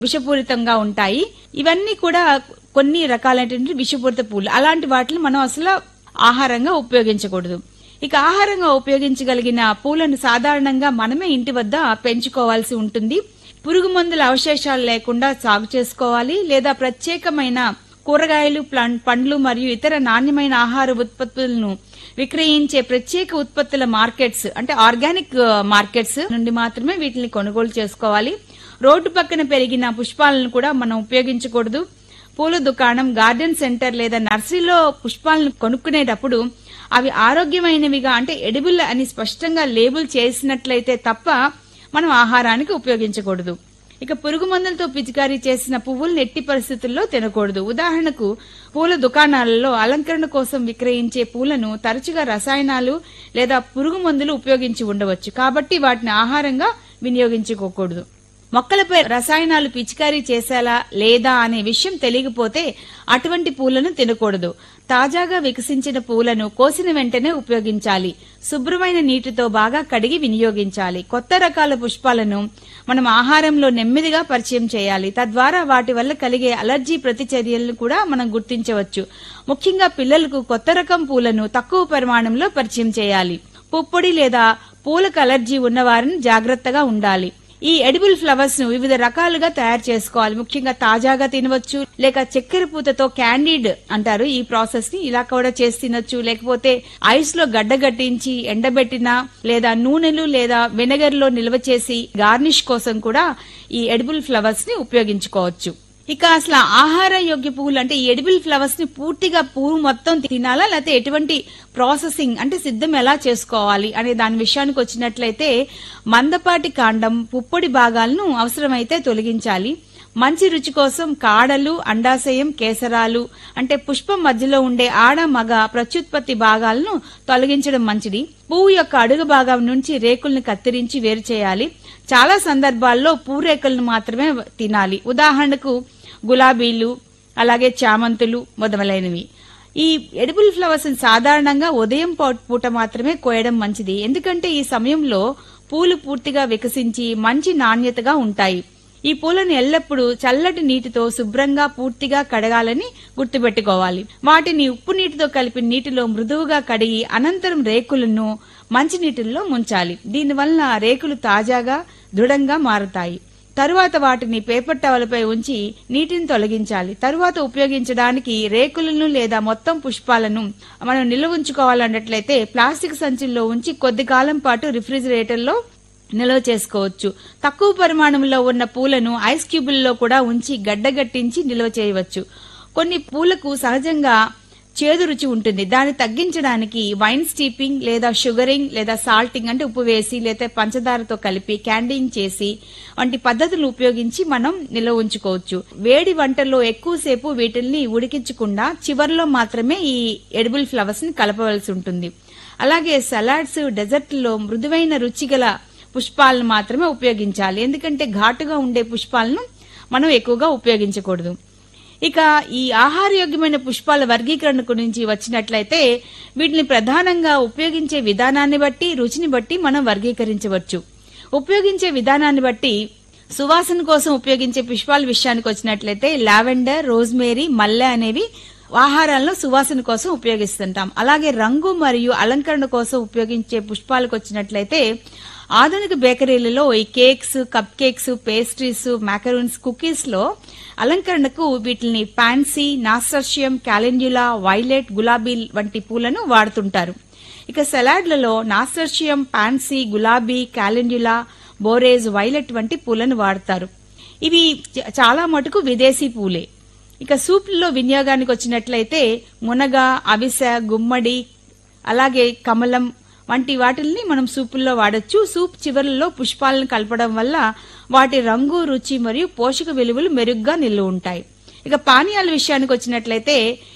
విషపూరితంగా ఉంటాయి ఇవన్నీ కూడా కొన్ని రకాలైనటువంటి విషపూరిత పూలు అలాంటి వాటిని మనం అసలు ఆహారంగా ఉపయోగించకూడదు ఇక ఆహారంగా ఉపయోగించగలిగిన పూలను సాధారణంగా మనమే ఇంటి వద్ద పెంచుకోవాల్సి ఉంటుంది పురుగు మందుల అవశేషాలు లేకుండా సాగు చేసుకోవాలి లేదా ప్రత్యేకమైన కూరగాయలు ప్లం- పండ్లు మరియు ఇతర నాణ్యమైన ఆహార ఉత్పత్తులను విక్రయించే ప్రత్యేక ఉత్పత్తుల మార్కెట్స్ అంటే ఆర్గానిక్ ఆ, మార్కెట్స్ నుండి మాత్రమే వీటిని కొనుగోలు చేసుకోవాలి రోడ్డు పక్కన పెరిగిన పుష్పాలను కూడా మనం ఉపయోగించకూడదు పూల దుకాణం గార్డెన్ సెంటర్ లేదా నర్సరీలో పుష్పాలను కొనుక్కునేటప్పుడు అవి ఆరోగ్యమైనవిగా అంటే ఎడిబుల్ అని స్పష్టంగా లేబుల్ చేసినట్లయితే తప్ప మనం ఆహారానికి ఉపయోగించకూడదు ఇక పురుగు మందులతో పిచికారీ చేసిన పువ్వులను ఎట్టి పరిస్థితుల్లో తినకూడదు ఉదాహరణకు పూల దుకాణాలలో అలంకరణ కోసం విక్రయించే పూలను తరచుగా రసాయనాలు లేదా పురుగు మందులు ఉపయోగించి ఉండవచ్చు కాబట్టి వాటిని ఆహారంగా వినియోగించుకోకూడదు మొక్కలపై రసాయనాలు పిచికారీ చేసేలా లేదా అనే విషయం తెలియకపోతే అటువంటి పూలను తినకూడదు తాజాగా వికసించిన పూలను కోసిన వెంటనే ఉపయోగించాలి శుభ్రమైన నీటితో బాగా కడిగి వినియోగించాలి కొత్త రకాల పుష్పాలను మనం ఆహారంలో నెమ్మదిగా పరిచయం చేయాలి తద్వారా వాటి వల్ల కలిగే అలర్జీ ప్రతిచర్యలను కూడా మనం గుర్తించవచ్చు ముఖ్యంగా పిల్లలకు కొత్త రకం పూలను తక్కువ పరిమాణంలో పరిచయం చేయాలి పుప్పొడి లేదా పూలకు అలర్జీ ఉన్నవారిని జాగ్రత్తగా ఉండాలి ఈ ఎడిబుల్ ఫ్లవర్స్ ను వివిధ రకాలుగా తయారు చేసుకోవాలి ముఖ్యంగా తాజాగా తినవచ్చు లేక చక్కెర పూతతో క్యాండీడ్ అంటారు ఈ ప్రాసెస్ ని ఇలా కూడా చేసి తినొచ్చు లేకపోతే ఐస్ లో గడ్డగట్టించి ఎండబెట్టిన లేదా నూనెలు లేదా వెనగర్ లో నిల్వ చేసి గార్నిష్ కోసం కూడా ఈ ఎడిబుల్ ఫ్లవర్స్ ని ఉపయోగించుకోవచ్చు ఇక అసలు ఆహార యోగ్య పువ్వులు అంటే ఈ ఎడిబుల్ ఫ్లవర్స్ ని పూర్తిగా పువ్వు మొత్తం తినాలా లేకపోతే ఎటువంటి ప్రాసెసింగ్ అంటే సిద్ధం ఎలా చేసుకోవాలి అనే దాని విషయానికి వచ్చినట్లయితే మందపాటి కాండం పుప్పొడి భాగాలను అవసరమైతే తొలగించాలి మంచి రుచి కోసం కాడలు అండాశయం కేసరాలు అంటే పుష్పం మధ్యలో ఉండే ఆడ మగ ప్రత్యుత్పత్తి భాగాలను తొలగించడం మంచిది పువ్వు యొక్క అడుగు భాగం నుంచి రేకుల్ని కత్తిరించి వేరు చేయాలి చాలా సందర్భాల్లో పూరేకులను మాత్రమే తినాలి ఉదాహరణకు గులాబీలు అలాగే చామంతులు మొదలైనవి ఈ ఎడిబుల్ ఫ్లవర్స్ సాధారణంగా ఉదయం పూ- పూట మాత్రమే కోయడం మంచిది ఎందుకంటే ఈ సమయంలో పూలు పూర్తిగా వికసించి మంచి నాణ్యతగా ఉంటాయి ఈ పూలను ఎల్లప్పుడూ చల్లటి నీటితో శుభ్రంగా పూర్తిగా కడగాలని గుర్తుపెట్టుకోవాలి వాటిని ఉప్పు నీటితో కలిపి నీటిలో మృదువుగా కడిగి అనంతరం రేకులను మంచినీటిల్లో ముంచాలి దీనివల్ల రేకులు తాజాగా దృఢంగా మారుతాయి తరువాత వాటిని పేపర్ టవల్పై ఉంచి నీటిని తొలగించాలి తరువాత ఉపయోగించడానికి రేకులను లేదా మొత్తం పుష్పాలను మనం నిల్వ ఉంచుకోవాలన్నట్లయితే ప్లాస్టిక్ సంచుల్లో ఉంచి కొద్ది కాలం పాటు రిఫ్రిజిరేటర్లో నిల్వ చేసుకోవచ్చు తక్కువ పరిమాణంలో ఉన్న పూలను ఐస్ క్యూబుల్లో కూడా ఉంచి గడ్డగట్టించి నిల్వ చేయవచ్చు కొన్ని పూలకు సహజంగా చేదు రుచి ఉంటుంది దాన్ని తగ్గించడానికి వైన్ స్టీపింగ్ లేదా షుగరింగ్ లేదా సాల్టింగ్ అంటే ఉప్పు వేసి లేదా పంచదారతో కలిపి క్యాండింగ్ చేసి వంటి పద్ధతులు ఉపయోగించి మనం నిల్వ ఉంచుకోవచ్చు వేడి వంటల్లో ఎక్కువసేపు వీటిల్ని ఉడికించకుండా చివర్లో మాత్రమే ఈ ఎడిబుల్ ఫ్లవర్స్ ని కలపవలసి ఉంటుంది అలాగే సలాడ్స్ డెజర్ట్లో మృదువైన రుచిగల పుష్పాలను మాత్రమే ఉపయోగించాలి ఎందుకంటే ఘాటుగా ఉండే పుష్పాలను మనం ఎక్కువగా ఉపయోగించకూడదు ఇక ఈ ఆహారయోగ్యమైన పుష్పాల వర్గీకరణ గురించి వచ్చినట్లయితే వీటిని ప్రధానంగా ఉపయోగించే విధానాన్ని బట్టి రుచిని బట్టి మనం వర్గీకరించవచ్చు ఉపయోగించే విధానాన్ని బట్టి సువాసన కోసం ఉపయోగించే పుష్పాల విషయానికి వచ్చినట్లయితే లావెండర్ రోజ్మేరీ మల్లె అనేవి ఆహారాల్లో సువాసన కోసం ఉపయోగిస్తుంటాం అలాగే రంగు మరియు అలంకరణ కోసం ఉపయోగించే పుష్పాలకు వచ్చినట్లయితే ఆధునిక బేకరీలలో ఈ cakes cup cakes pastries macarons cookies లో అలంకరణకు వీటిని పాన్సీ నాసర్షియం క్యాలెండ్యులా వైలెట్ గులాబీ వంటి పూలను వాడుతుంటారు ఇక సలాడ్లలో నాసర్షియం పాన్సీ గులాబీ క్యాలెండ్యులా బోరేజ్ వైలెట్ వంటి పూలను వాడతారు ఇవి చ- చాలా మటుకు విదేశీ పూలే ఇక సూప్లలో వినియోగానికి వచ్చినట్లయితే మునగ అవిసె గుమ్మడి అలాగే కమలం వంటి వాటిల్ని మనం సూపుల్లో వాడొచ్చు సూప్ చివరల్లో పుష్పాలను కలపడం వల్ల వాటి రంగు రుచి మరియు పోషక విలువలు మెరుగ్గా నిల్వ ఉంటాయి ఇక పానీయాల విషయానికి వచ్చినట్లయితే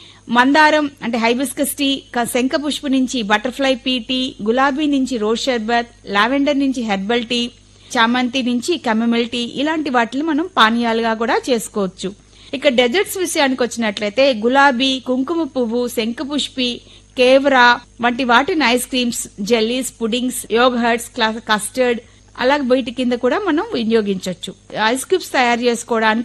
మందారం అంటే హైబిస్కస్ టీ క- శంఖ పుష్పు నుంచి బటర్ఫ్లై పీ టీ గులాబీ నుంచి రోజ్ షర్బత్ లావెండర్ నుంచి హెర్బల్ టీ చామంతి నుంచి కెమమిల్ టీ ఇలాంటి వాటిని మనం పానీయాలుగా కూడా చేసుకోవచ్చు ఇక డెజర్ట్స్ విషయానికి వచ్చినట్లయితే గులాబీ కుంకుమ పువ్వు శంఖపుష్పి కేవరా వంటి వాటిని ice creams jellies puddings yogurts custard అలాగే వీటి కింద కూడా మనం వినియోగించవచ్చు ఐస్ క్యూబ్స్ తయారు చేసుకోవడానికి